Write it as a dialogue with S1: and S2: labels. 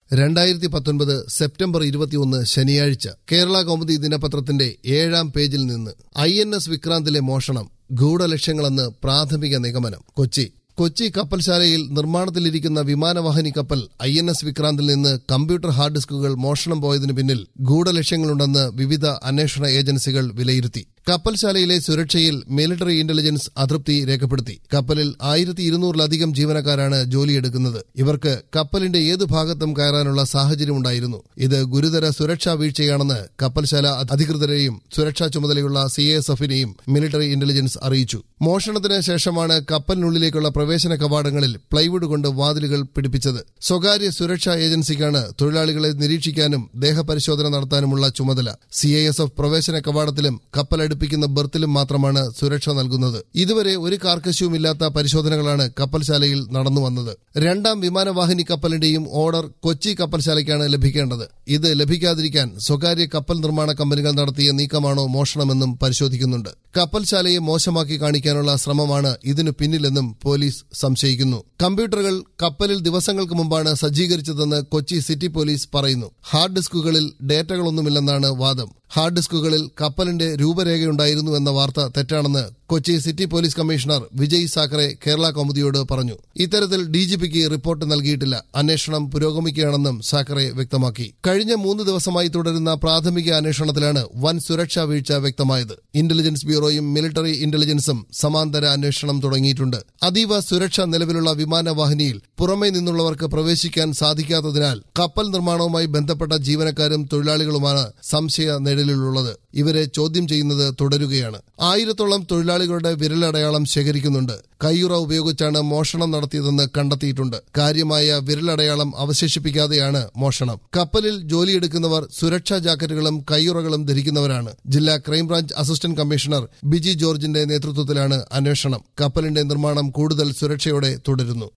S1: രണ്ടായിരത്തി പത്തൊൻപത് സെപ്റ്റംബർ ഇരുപത്തിയൊന്ന് ശനിയാഴ്ച കേരള കൗമുദി ദിനപത്രത്തിന്റെ ഏഴാം പേജിൽ നിന്ന് ഐ എൻ എസ് വിക്രാന്തിലെ മോഷണം ഗൂഢലക്ഷ്യങ്ങളെന്ന് പ്രാഥമിക നിഗമനം കൊച്ചി കൊച്ചി കപ്പൽശാലയിൽ നിർമ്മാണത്തിലിരിക്കുന്ന വിമാനവാഹിനി കപ്പൽ ഐ എൻ എസ് വിക്രാന്തിൽ നിന്ന് കമ്പ്യൂട്ടർ ഹാർഡ് ഡിസ്കുകൾ മോഷണം പോയതിനു പിന്നിൽ ഗൂഢലക്ഷ്യങ്ങളുണ്ടെന്ന് വിവിധ അന്വേഷണ ഏജൻസികൾ വിലയിരുത്തി കപ്പൽശാലയിലെ സുരക്ഷയിൽ മിലിറ്ററി ഇന്റലിജൻസ് അതൃപ്തി രേഖപ്പെടുത്തി കപ്പലിൽ ആയിരത്തി ഇരുന്നൂറിലധികം ജീവനക്കാരാണ് ജോലിയെടുക്കുന്നത് ഇവർക്ക് കപ്പലിന്റെ ഏതു ഭാഗത്തും കയറാനുള്ള സാഹചര്യമുണ്ടായിരുന്നു ഇത് ഗുരുതര സുരക്ഷാ വീഴ്ചയാണെന്ന് കപ്പൽശാല അധികൃതരെയും സുരക്ഷാ ചുമതലയുള്ള സി എസ് എഫിനെയും മിലിറ്ററി ഇന്റലിജൻസ് അറിയിച്ചു മോഷണത്തിന് ശേഷമാണ് കപ്പലിനുള്ളിലേക്കുള്ള പ്രവേശന കവാടങ്ങളിൽ പ്ലൈവുഡ് കൊണ്ട് വാതിലുകൾ പിടിപ്പിച്ചത് സ്വകാര്യ സുരക്ഷാ ഏജൻസിക്കാണ് തൊഴിലാളികളെ നിരീക്ഷിക്കാനും ദേഹപരിശോധന നടത്താനുമുള്ള ചുമതല സി പ്രവേശന കവാടത്തിലും കപ്പലടുപ്പിക്കുന്ന ബർത്തിലും മാത്രമാണ് സുരക്ഷ നൽകുന്നത് ഇതുവരെ ഒരു കാർക്കശ്യവുമില്ലാത്ത പരിശോധനകളാണ് കപ്പൽശാലയിൽ നടന്നു വന്നത് രണ്ടാം വിമാനവാഹിനി കപ്പലിന്റെയും ഓർഡർ കൊച്ചി കപ്പൽശാലയ്ക്കാണ് ലഭിക്കേണ്ടത് ഇത് ലഭിക്കാതിരിക്കാൻ സ്വകാര്യ കപ്പൽ നിർമ്മാണ കമ്പനികൾ നടത്തിയ നീക്കമാണോ മോഷണമെന്നും പരിശോധിക്കുന്നുണ്ട് കപ്പൽശാലയെ മോശമാക്കി കാണിക്കാനുള്ള ശ്രമമാണ് ഇതിനു പിന്നിലെന്നും പോലീസ് സംശയിക്കുന്നു കമ്പ്യൂട്ടറുകൾ കപ്പലിൽ ദിവസങ്ങൾക്ക് മുമ്പാണ് സജ്ജീകരിച്ചതെന്ന് കൊച്ചി സിറ്റി പോലീസ് പറയുന്നു ഹാർഡ് ഡിസ്കുകളിൽ ഡേറ്റകളൊന്നുമില്ലെന്നാണ് വാദം ഹാർഡ് ഡിസ്കുകളിൽ കപ്പലിന്റെ രൂപരേഖയുണ്ടായിരുന്നു എന്ന വാർത്ത തെറ്റാണെന്ന് Kochi city police commissioner Vijay Sakhare Kerala കൗമുദിയോട് പറഞ്ഞു ഇത്തരത്തിൽ ഡിജിപിക്ക് റിപ്പോർട്ട് നൽകിയിട്ടില്ല അന്വേഷണം പുരോഗമിക്കുകയാണെന്നും സാക്കറെ വ്യക്തമാക്കി കഴിഞ്ഞ മൂന്ന് ദിവസമായി തുടരുന്ന പ്രാഥമിക അന്വേഷണത്തിലാണ് വൻ സുരക്ഷാ വീഴ്ച വ്യക്തമായത് ഇന്റലിജൻസ് ബ്യൂറോയും മിലിറ്ററി ഇന്റലിജൻസും സമാന്തര അന്വേഷണം തുടങ്ങിയിട്ടുണ്ട് അതീവ സുരക്ഷ നിലവിലുള്ള വിമാനവാഹിനിയിൽ പുറമെ നിന്നുള്ളവർക്ക് പ്രവേശിക്കാൻ സാധിക്കാത്തതിനാൽ കപ്പൽ നിർമ്മാണവുമായി ബന്ധപ്പെട്ട ജീവനക്കാരും തൊഴിലാളികളുമാണ് സംശയ നിഴലിലുള്ളത് ഇവരെ ചോദ്യം ചെയ്യുന്നത് തുടരുകയാണ് ആയിരത്തോളം തൊഴിലാളികളുടെ വിരലടയാളം ശേഖരിക്കുന്നുണ്ട് കയ്യുറ ഉപയോഗിച്ചാണ് മോഷണം നടത്തിയതെന്ന് കണ്ടെത്തിയിട്ടുണ്ട് കാര്യമായ വിരലടയാളം അവശേഷിപ്പിക്കാതെയാണ് മോഷണം കപ്പലിൽ ജോലിയെടുക്കുന്നവർ സുരക്ഷാ ജാക്കറ്റുകളും കയ്യുറകളും ധരിക്കുന്നവരാണ് ജില്ലാ ക്രൈംബ്രാഞ്ച് അസിസ്റ്റന്റ് കമ്മീഷണർ ബിജി ജോർജിന്റെ നേതൃത്വത്തിലാണ് അന്വേഷണം കപ്പലിന്റെ നിർമ്മാണം കൂടുതൽ സുരക്ഷയോടെ തുടരുന്നു